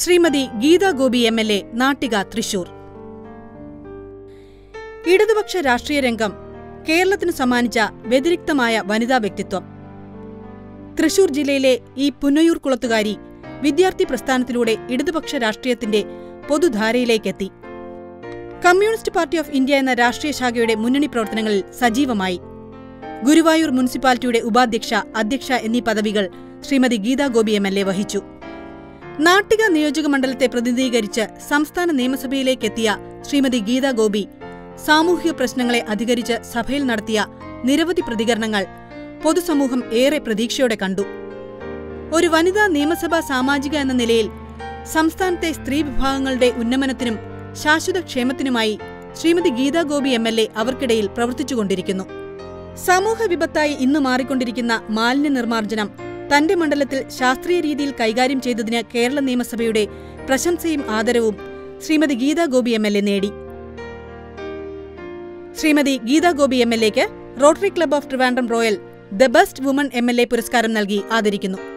Shrimati Geetha Gopi M L A Nattika Thrissur ഇടതുപക്ഷ രാഷ്ട്രീയ രംഗം കേരളത്തിനു സമ്മാനിച്ച വ്യതിരിക്തമായ വനിതാ വ്യക്തിത്വം തൃശൂർ ജില്ലയിലെ ഈ പുന്നയൂർ കുളത്തുകാരി വിദ്യാർത്ഥി പ്രസ്ഥാനത്തിലൂടെ ഇടതുപക്ഷ രാഷ്ട്രീയത്തിന്റെ പൊതുധാരയിലേക്കെത്തി കമ്മ്യൂണിസ്റ്റ് പാർട്ടി ഓഫ് ഇന്ത്യ എന്ന രാഷ്ട്രീയ ശാഖയുടെ മുന്നണി പ്രവർത്തനങ്ങളിൽ സജീവമായി ഗുരുവായൂർ മുനിസിപ്പാലിറ്റിയുടെ ഉപാധ്യക്ഷ അധ്യക്ഷ എന്നീ പദവികൾ Shrimati Geetha Gopi M L A വഹിച്ചു നാട്ടിക നിയോജക മണ്ഡലത്തെ പ്രതിനിധീകരിച്ച് സംസ്ഥാന നിയമസഭയിലേക്കെത്തിയ ശ്രീമതി ഗീതാ ഗോപി സാമൂഹിക പ്രശ്നങ്ങളെ അധികരിച്ച് സഭയിൽ നടത്തിയ നിരവധി പ്രതികരണങ്ങൾ പൊതുസമൂഹം ഏറെ പ്രതീക്ഷയോടെ കണ്ടു ഒരു വനിതാ നിയമസഭാ സാമാജിക എന്ന നിലയിൽ സംസ്ഥാനത്തെ സ്ത്രീ വിഭാഗങ്ങളുടെ ഉന്നമനത്തിനും ശാശ്വത ക്ഷേമത്തിനുമായി Shrimati Geetha Gopi M L A അവർക്കിടയിൽ പ്രവർത്തിച്ചുകൊണ്ടിരിക്കുന്നു സമൂഹ വിപത്തായി ഇന്ന് മാറിക്കൊണ്ടിരിക്കുന്ന മാലിന്യ നിർമ്മാർജ്ജനം തന്റെ മണ്ഡലത്തിൽ ശാസ്ത്രീയ രീതിയിൽ കൈകാര്യം ചെയ്തതിന് കേരള നിയമസഭയുടെ പ്രശംസയും ആദരവും Shrimati Geetha Gopi M L A നേടി ശ്രീമതി ഗീതാ ഗോപി എം എൽ എക്ക് rotary club of Trivandrum royal the best woman M L A പുരസ്കാരം നൽകി ആദരിക്കുന്നു